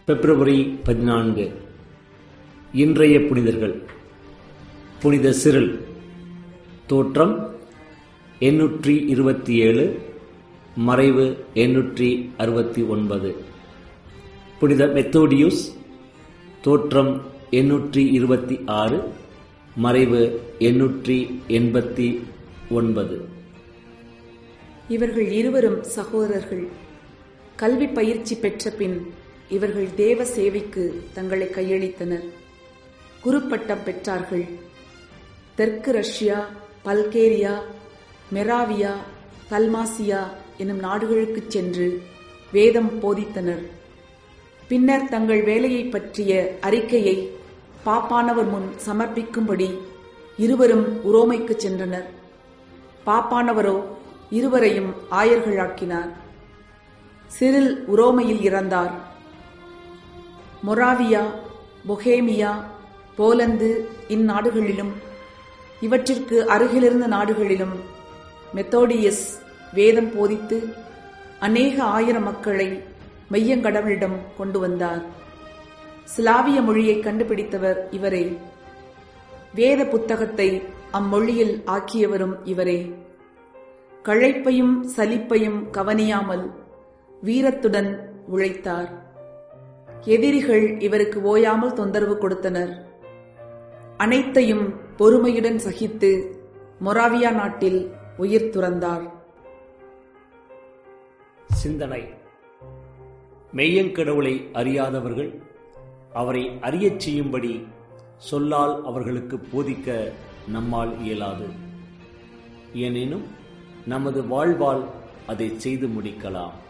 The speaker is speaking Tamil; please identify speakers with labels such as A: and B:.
A: பிப்ரவரி பதினான்கு இன்றைய புனிதர்கள் புனித சிறில் தோற்றம் எண்ணூற்றி இருபத்தி ஏழு மறைவு எண்ணூற்றி அறுபத்தி ஒன்பது புனித மெத்தோடியூஸ் தோற்றம் எண்ணூற்றி இருபத்தி ஆறு மறைவு எண்ணூற்றி எண்பத்தி ஒன்பது
B: இவர்கள் இருவரும் சகோதரர்கள் கல்வி பயிற்சி பெற்ற பின் இவர்கள் தேவ சேவைக்கு தங்களை கையளித்தனர் குருப்பட்டம் பெற்றார்கள் தெற்கு ரஷ்யா பல்கேரியா மெராவியா தல்மாசியா எனும் நாடுகளுக்குச் சென்று வேதம் போதித்தனர் பின்னர் தங்கள் வேலையை பற்றிய அறிக்கையை பாப்பானவர் முன் சமர்ப்பிக்கும்படி இருவரும் உரோமைக்கு சென்றனர் பாப்பானவரோ இருவரையும் ஆயர்களாக்கினார் சிறில் உரோமையில் இறந்தார் மொராவியா பொஹேமியா போலந்து இந்நாடுகளிலும் இவற்றிற்கு அருகிலிருந்த நாடுகளிலும் மெத்தோடியஸ் வேதம் போதித்து அநேக ஆயிரம் மக்களை மெய்யங்கடவுளிடம் கொண்டு வந்தார் சிலாவிய மொழியை கண்டுபிடித்தவர் இவரே வேத புத்தகத்தை அம்மொழியில் ஆக்கியவரும் இவரே களைப்பையும் சலிப்பையும் கவனியாமல் வீரத்துடன் உழைத்தார் எதிரிகள் இவருக்கு ஓயாமல் தொந்தரவு கொடுத்தனர் அனைத்தையும் பொறுமையுடன் சகித்து மொராவியா நாட்டில் உயிர் துறந்தார்
A: சிந்தனை மெய்யங்கடவுளை அறியாதவர்கள் அவரை அறியச் செய்யும்படி சொல்லால் அவர்களுக்கு போதிக்க நம்மால் இயலாது எனினும் நமது வாழ்வால் அதை செய்து முடிக்கலாம்